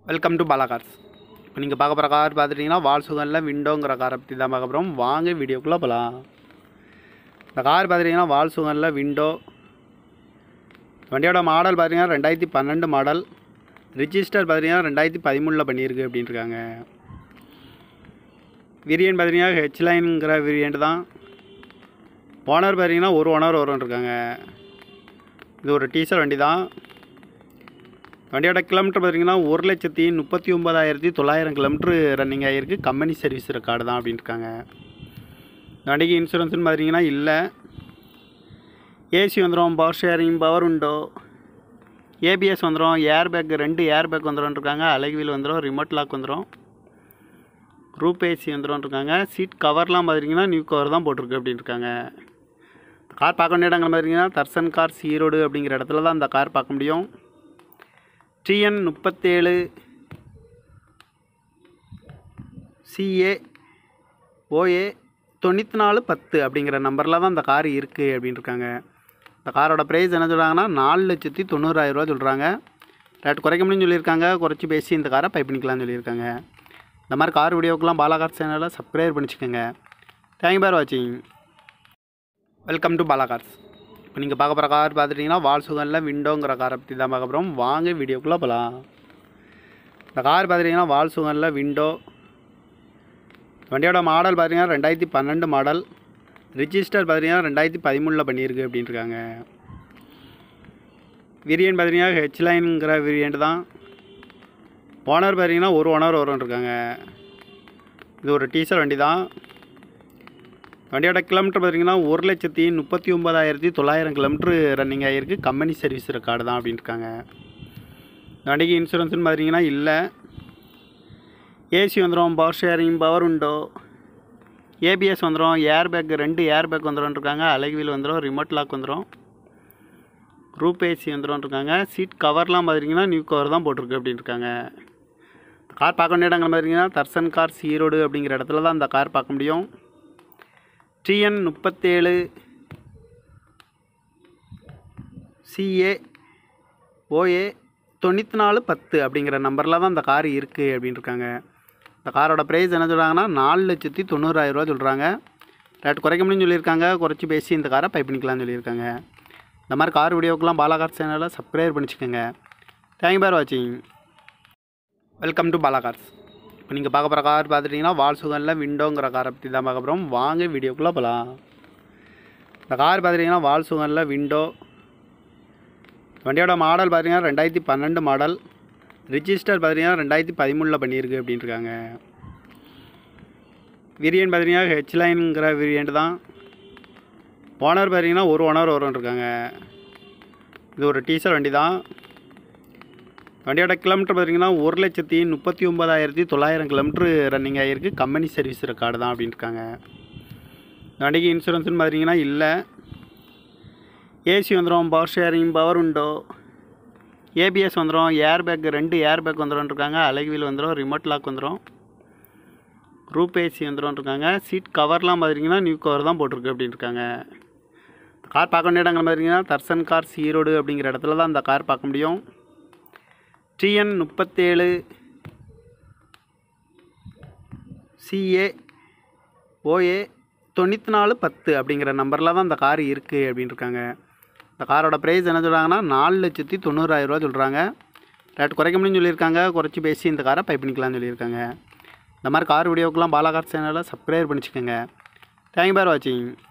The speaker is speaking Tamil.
வெல்கம் டு பாலா கார்ஸ் இப்போ நீங்கள் பார்க்க போகிற கார் பார்த்துட்டிங்கன்னா வால்சுகனில் விண்டோங்கிற காரை பற்றி தான் பார்க்க போகிறோம் வாங்க வீடியோக்குள்ளே போகலாம் இந்த கார் பார்த்துட்டிங்கன்னா வால்சுகனில் விண்டோ வண்டியோட மாடல் பார்த்தீங்கன்னா ரெண்டாயிரத்தி பன்னெண்டு மாடல் ரிஜிஸ்டர் பார்த்தீங்கன்னா ரெண்டாயிரத்தி பதிமூணில் பண்ணியிருக்கு அப்படின்னு இருக்காங்க வேரியன்ட் பார்த்தீங்கன்னா ஹெச்லைனுங்கிற வேரியண்ட் தான் ஓனர் பார்த்தீங்கன்னா ஒரு ஓனர் வரும்னு இருக்காங்க இது ஒரு டீசல் வண்டி தான் வண்டியோட கிலோமீட்டர் பார்த்தீங்கன்னா ஒரு லட்சத்தி முப்பத்தி ஒம்பதாயிரத்தி தொள்ளாயிரம் கிலோமீட்ரு ரன்னிங் ஆகிருக்கு கம்பெனி சர்வீஸ் ரெக்கார்டு தான் அப்படின்னு இருக்காங்க இந்த வண்டிக்கு இன்சூரன்ஸ்னு பார்த்தீங்கன்னா இல்லை ஏசி வந்துடும் power steering power window ABS வந்துடும் ஏர் பேக் ரெண்டு ஏர் பேக் வந்துடும் இருக்காங்க அலகு வீல் வந்துடும் ரிமோட் லாக் வந்துடும் ரூப் ஏசி வந்துடும் இருக்காங்க சீட் கவர்லாம் பார்த்தீங்கன்னா நியூ கவர் தான் போட்டிருக்கு அப்படின்னு இருக்காங்க கார் பார்க்க வேண்டிய இடங்கள் பார்த்தீங்கன்னா தர்சன் கார்ஸ் ஈரோடு அப்படிங்கிற இடத்துல தான் அந்த கார் பார்க்க முடியும் டிஎன் முப்பத்தேழு சிஏ ஓஏ தொண்ணூற்றி நாலு பத்து அப்படிங்கிற நம்பரில் தான் இந்த கார் இருக்குது அப்படின்னு இருக்காங்க இந்த காரோட ப்ரைஸ் என்ன சொல்கிறாங்கன்னா நாலு லட்சத்தி தொண்ணூறாயிரரூவா சொல்கிறாங்க ரேட் குறைக்க முடியும்னு சொல்லியிருக்காங்க குறைச்சி பேசி இந்த காரை பை பண்ணிக்கலாம்னு சொல்லியிருக்காங்க இந்த மாதிரி கார் வீடியோக்கெலாம் பாலாகார் சேனலை சப்ஸ்கிரைப் பண்ணிச்சுக்கோங்க தேங்க் பார் வாட்சிங் வெல்கம் டு பாலா கார்ஸ் இப்போ நீங்கள் பார்க்க போகிற கார் பார்த்துட்டிங்கன்னா வால்சுகனில் விண்டோங்கிற காரை பற்றி தான் பார்க்க போகிறோம் வாங்க வீடியோக்குள்ளே போகலாம் இந்த கார் பார்த்துட்டிங்கன்னா வால்சுகனில் விண்டோ வண்டியோட மாடல் பார்த்தீங்கன்னா ரெண்டாயிரத்தி பன்னெண்டு மாடல் ரிஜிஸ்டர் பார்த்தீங்கன்னா ரெண்டாயிரத்தி பதிமூணில் பண்ணியிருக்கு அப்படின்னு இருக்காங்க வேரியன்ட் பார்த்தீங்கன்னா ஹெச்லைனுங்கிற வேரியண்ட் தான் ஓனர் பார்த்தீங்கன்னா ஒரு ஓனர் வரும்னு இருக்காங்க இது ஒரு டீசல் வண்டி தான் வண்டியோட கிலோமீட்டர் பார்த்தீங்கன்னா ஒரு லட்சத்தி முப்பத்தி ஒம்பதாயிரத்தி தொள்ளாயிரம் கிலோமீட்ரு ரன்னிங் ஆகிருக்கு கம்பெனி சர்வீஸ் ரெக்கார்டு தான் அப்படின்னு இருக்காங்க இந்த வண்டிக்கு இன்சூரன்ஸ்னு பார்த்தீங்கன்னா இல்லை ஏசி வந்துடும் power steering power window ABS வந்துடும் ஏர் பேக் ரெண்டு ஏர் பேக் வந்துடும் இருக்காங்க அலகு வீல் வந்துடும் ரிமோட் லாக் வந்துடும் ரூப் ஏசி வந்துடும் இருக்காங்க சீட் கவர்லாம் பார்த்தீங்கன்னா நியூ கவர் தான் போட்டிருக்கு அப்படின்னு இருக்காங்க கார் பார்க்க வேண்டிய இடங்கள் பார்த்தீங்கன்னா தர்சன் கார்ஸ் ஈரோடு அப்படிங்கிற இடத்துல தான் அந்த கார் பார்க்க முடியும் டிஎன் முப்பத்தேழு சிஏ ஓஏ தொண்ணூற்றி நாலு பத்து அப்படிங்கிற நம்பரில் தான் இந்த கார் இருக்குது அப்படின்னு இருக்காங்க இந்த காரோட ப்ரைஸ் என்ன சொல்கிறாங்கன்னா நாலு லட்சத்தி தொண்ணூறாயிரரூவா சொல்கிறாங்க ரேட் குறைக்க முடியும்னு சொல்லியிருக்காங்க குறைச்சி பேசி இந்த காரை பை பண்ணிக்கலாம்னு சொல்லியிருக்காங்க இந்த மாதிரி கார் வீடியோக்கெலாம் பாலாகார் சேனலை சப்ஸ்கிரைப் பண்ணிச்சுக்கோங்க தேங்க் பார் வாட்சிங் வெல்கம் டு பாலா கார்ஸ் இப்போ நீங்கள் பார்க்க போகிற கார் பார்த்துட்டிங்கன்னா வால்சுகனில் விண்டோங்கிற காரை பற்றி தான் பார்க்க போகிறோம் வாங்க வீடியோக்குள்ளே போகலாம் இந்த கார் பார்த்துட்டிங்கன்னா வால்சுகனில் விண்டோ வண்டியோட மாடல் பார்த்தீங்கன்னா ரெண்டாயிரத்தி பன்னெண்டு மாடல் ரிஜிஸ்டர் பார்த்தீங்கன்னா ரெண்டாயிரத்தி பதிமூணில் பண்ணியிருக்கு அப்படின்னு இருக்காங்க வேரியன்ட் பார்த்தீங்கன்னா ஹெச்லைனுங்கிற வேரியண்ட் தான் ஓனர் பார்த்தீங்கன்னா ஒரு ஓனர் வரும்னு இருக்காங்க இது ஒரு டீசல் வண்டி தான் வண்டியோட கிலோமீட்டர் பார்த்தீங்கன்னா ஒரு லட்சத்தி முப்பத்தி ஒம்பதாயிரத்தி தொள்ளாயிரம் கிலோமீட்ரு ரன்னிங் ஆகிருக்கு கம்பெனி சர்வீஸ் ரெக்கார்டு தான் அப்படின்னு இருக்காங்க இந்த வண்டிக்கு இன்சூரன்ஸ்னு பார்த்தீங்கன்னா இல்லை ஏசி வந்துடும் power steering power window ABS வந்துடும் ஏர் பேக் ரெண்டு ஏர் பேக் வந்துடும் இருக்காங்க அலகு வீல் வந்துடும் ரிமோட் லாக் வந்துடும் ரூப் ஏசி வந்துடும் இருக்காங்க சீட் கவர்லாம் பார்த்தீங்கன்னா நியூ கவர் தான் போட்டிருக்கு அப்படின்னு இருக்காங்க கார் பார்க்க வேண்டிய இடங்கள் பார்த்தீங்கன்னா தர்சன் கார்ஸ் ஈரோடு அப்படிங்கிற இடத்துல தான் அந்த கார் பார்க்க முடியும் டிஎன் முப்பத்தேழு சிஏ ஓஏ தொண்ணூற்றி நாலு பத்து அப்படிங்கிற நம்பரில் தான் இந்த கார் இருக்குது அப்படின்னு இருக்காங்க இந்த காரோட ப்ரைஸ் என்ன சொல்கிறாங்கன்னா நாலு லட்சத்தி தொண்ணூறாயிரரூவா சொல்கிறாங்க ரேட் குறைக்க முடியும்னு சொல்லியிருக்காங்க குறைச்சி பேசி இந்த காரை பை பண்ணிக்கலாம்னு சொல்லியிருக்காங்க இந்த மாதிரி கார் வீடியோக்கெலாம் பாலாகார் சேனலை சப்ஸ்கிரைப் பண்ணிச்சுக்கோங்க தேங்க் பார் வாட்சிங்